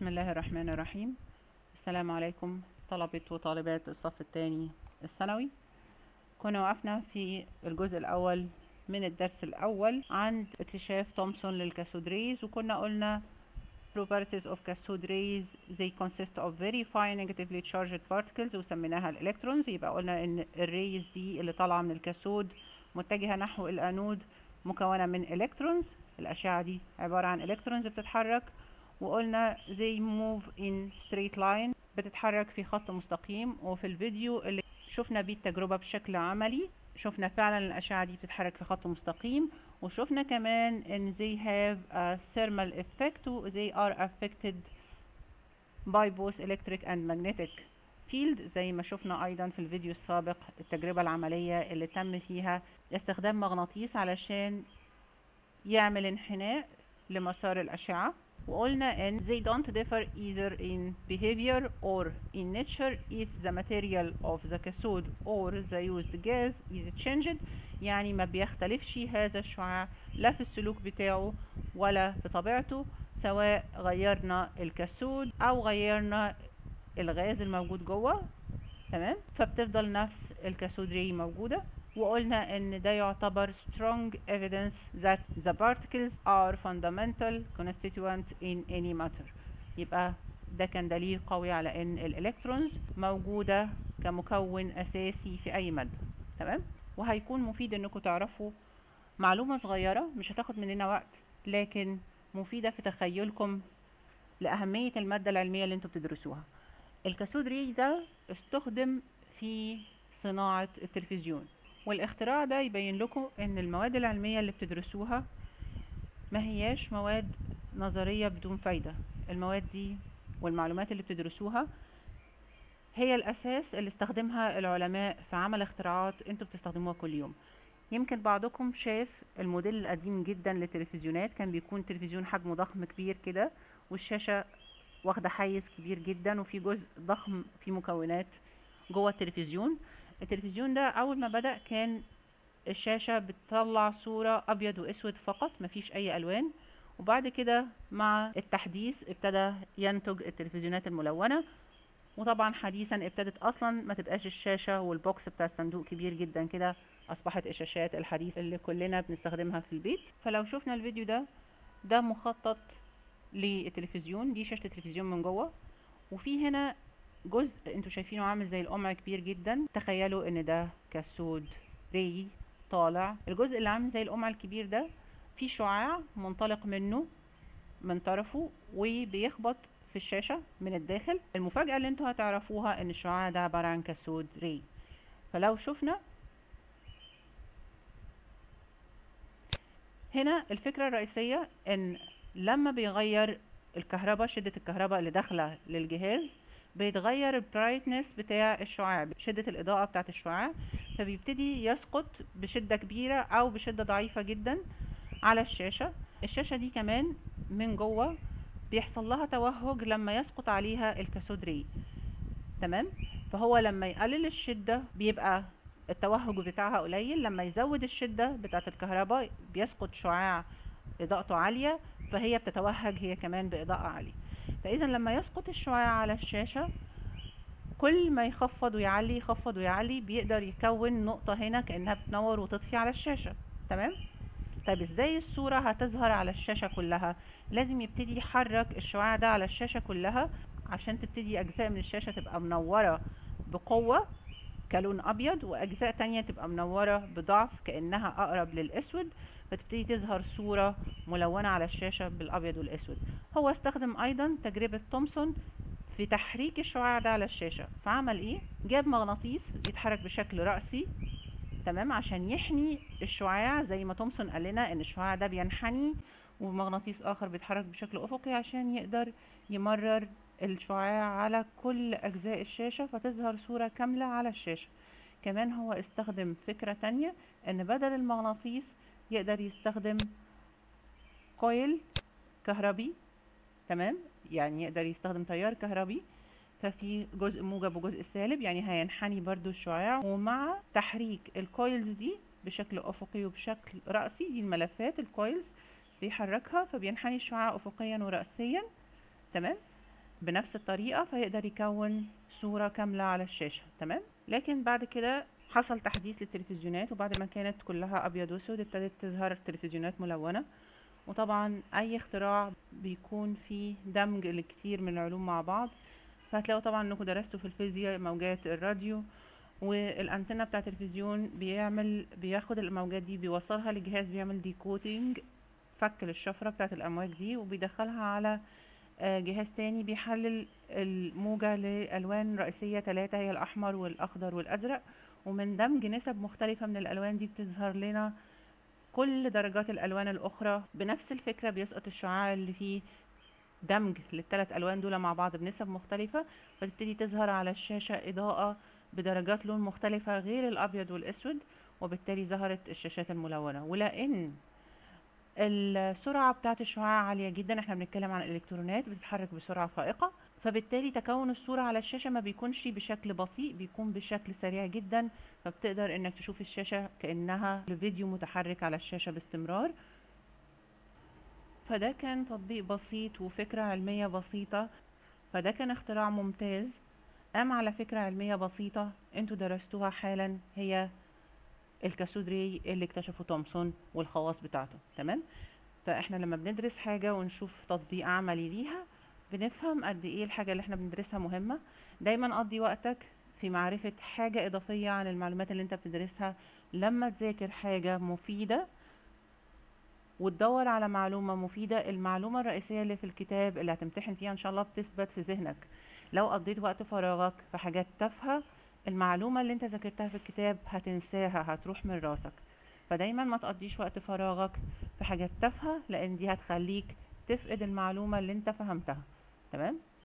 بسم الله الرحمن الرحيم السلام عليكم طلبة وطالبات الصف الثاني الثانوي كنا وقفنا في الجزء الأول من الدرس الأول عند اكتشاف تومسون للكاثود ريز وكنا قلنا properties of cathode rays they consist of very fine negatively charged particles وسميناها الالكترونز يبقى قلنا ان الريز دي اللي طالعه من الكاثود متجهه نحو الانود مكونه من الكترونز الاشعه دي عباره عن الكترونز بتتحرك وقلنا they move in straight line بتتحرك في خط مستقيم وفي الفيديو اللي شفنا بيه التجربة بشكل عملي شفنا فعلا الأشعة دي بتتحرك في خط مستقيم وشفنا كمان ان they have a thermal effect و they are affected by both electric and magnetic field زي ما شفنا أيضا في الفيديو السابق التجربة العملية اللي تم فيها استخدام مغناطيس علشان يعمل انحناء لمسار الأشعة وقلنا ان they don't differ either in behavior or in nature if the material of the cathode or the used gas is changed يعني ما بيختلفش هذا الشعاع لا في السلوك بتاعه ولا في طبيعته سواء غيرنا الكاثود او غيرنا الغاز الموجود جوه تمام فبتفضل نفس الكاثود ري موجوده وقلنا ان ده يعتبر strong evidence that the particles are fundamental constituent in any matter يبقى ده كان دليل قوي على ان الالكترونز موجودة كمكون اساسي في اي مادة تمام وهيكون مفيد انكم تعرفوا معلومة صغيرة مش هتاخد مننا وقت لكن مفيدة في تخيلكم لأهمية المادة العلمية اللي انتوا بتدرسوها الكاثود ري ده استخدم في صناعة التلفزيون والاختراع ده يبين لكم ان المواد العلمية اللي بتدرسوها ما هياش مواد نظرية بدون فايدة المواد دي والمعلومات اللي بتدرسوها هي الأساس اللي استخدمها العلماء في عمل اختراعات انتوا بتستخدموها كل يوم يمكن بعضكم شاف الموديل القديم جدا للتلفزيونات كان بيكون تلفزيون حجمه ضخم كبير كده والشاشة واخدة حيز كبير جدا وفي جزء ضخم في مكونات جوه التلفزيون التلفزيون ده اول ما بدأ كان الشاشة بتطلع صورة ابيض واسود فقط مفيش اي الوان وبعد كده مع التحديث ابتدى ينتج التلفزيونات الملونة وطبعا حديثا ابتدت اصلا ما تبقاش الشاشة والبوكس بتاع الصندوق كبير جدا كده اصبحت الشاشات الحديثة اللي كلنا بنستخدمها في البيت فلو شفنا الفيديو ده ده مخطط للتلفزيون دي شاشة التلفزيون من جوه وفي هنا جزء انتوا شايفينه عامل زي القمع كبير جدا تخيلوا ان ده كاثود ري طالع الجزء اللي عامل زي القمع الكبير ده فيه شعاع منطلق منه من طرفه وبيخبط في الشاشة من الداخل المفاجأة اللي انتوا هتعرفوها ان الشعاع ده عبارة عن كاثود ري فلو شفنا هنا الفكرة الرئيسية ان لما بيغير الكهرباء شدة الكهرباء اللي داخلة للجهاز بيتغير البرايتنس بتاع الشعاع شدة الإضاءة بتاعت الشعاع فبيبتدي يسقط بشدة كبيرة أو بشدة ضعيفة جدا على الشاشة الشاشة دي كمان من جوه بيحصل لها توهج لما يسقط عليها الكاثود ري تمام فهو لما يقلل الشدة بيبقى التوهج بتاعها قليل لما يزود الشدة بتاعت الكهرباء بيسقط شعاع إضاءته عالية فهي بتتوهج هي كمان بإضاءة عالية فاذا لما يسقط الشعاع على الشاشة كل ما يخفض ويعلي يخفض ويعلي بيقدر يكون نقطة هنا كأنها بتنور وتطفي على الشاشة تمام طيب ازاي الصورة هتظهر على الشاشة كلها لازم يبتدي يحرك الشعاع ده على الشاشة كلها عشان تبتدي اجزاء من الشاشة تبقى منورة بقوة كلون ابيض واجزاء تانية تبقى منورة بضعف كأنها اقرب للاسود فتبتدي تظهر صورة ملونة على الشاشة بالابيض والاسود هو استخدم ايضا تجربة تومسون في تحريك الشعاع ده على الشاشة فعمل ايه جاب مغناطيس يتحرك بشكل رأسي تمام عشان يحمي الشعاع زي ما تومسون قال لنا ان الشعاع ده بينحني ومغناطيس اخر بيتحرك بشكل افقي عشان يقدر يمرر الشعاع على كل اجزاء الشاشة فتظهر صورة كاملة على الشاشة كمان هو استخدم فكرة تانية ان بدل المغناطيس يقدر يستخدم كويل كهربي تمام يعني يقدر يستخدم تيار كهربي ففي جزء موجب وجزء سالب يعني هينحني برضو الشعاع ومع تحريك الكويلز دي بشكل افقي وبشكل رأسي دي الملفات الكويلز بيحركها فبينحني الشعاع افقيا ورأسيا تمام بنفس الطريقة فيقدر يكون صورة كاملة على الشاشة تمام لكن بعد كده حصل تحديث للتلفزيونات وبعد ما كانت كلها ابيض واسود ابتدت تظهر تلفزيونات ملونة وطبعا اي اختراع بيكون فيه دمج لكتير من العلوم مع بعض فهتلاقوا طبعا انكم درستوا في الفيزياء موجات الراديو والانتنة بتاع التلفزيون بيعمل بياخد الموجات دي بيوصلها لجهاز بيعمل ديكودينج فك للشفرة بتاعت الامواج دي وبيدخلها على آه، جهاز تاني بيحلل الموجة لألوان رئيسية ثلاثة هي الأحمر والأخضر والأزرق ومن دمج نسب مختلفة من الألوان دي بتظهر لنا كل درجات الألوان الأخرى بنفس الفكرة بيسقط الشعاع اللي فيه دمج للثلاث ألوان دول مع بعض بنسب مختلفة فتبتدي تظهر على الشاشة إضاءة بدرجات لون مختلفة غير الأبيض والأسود وبالتالي ظهرت الشاشات الملونة ولأن السرعة بتاعة الشعاع عالية جدا احنا بنتكلم عن الإلكترونات بتتحرك بسرعة فائقة فبالتالي تكون الصورة على الشاشة ما بيكونش بشكل بطيء بيكون بشكل سريع جدا فبتقدر انك تشوف الشاشة كأنها فيديو متحرك على الشاشة باستمرار فده كان تطبيق بسيط وفكرة علمية بسيطة فده كان اختراع ممتاز قام على فكرة علمية بسيطة انتوا درستوها حالا هي الكاثود راي اللي اكتشفه تومسون والخواص بتاعته تمام فاحنا لما بندرس حاجة ونشوف تطبيق عملي ليها بنفهم قد ايه الحاجة اللي احنا بندرسها مهمة دايما قضي وقتك في معرفة حاجة اضافية عن المعلومات اللي انت بتدرسها لما تذاكر حاجة مفيدة وتدور على معلومة مفيدة المعلومة الرئيسية اللي في الكتاب اللي هتمتحن فيها ان شاء الله بتثبت في ذهنك لو قضيت وقت فراغك في حاجات تافهة المعلومة اللي انت ذاكرتها في الكتاب هتنساها هتروح من راسك فدايما ما تقضيش وقت فراغك في حاجات تافهة لان دي هتخليك تفقد المعلومة اللي انت فهمتها تمام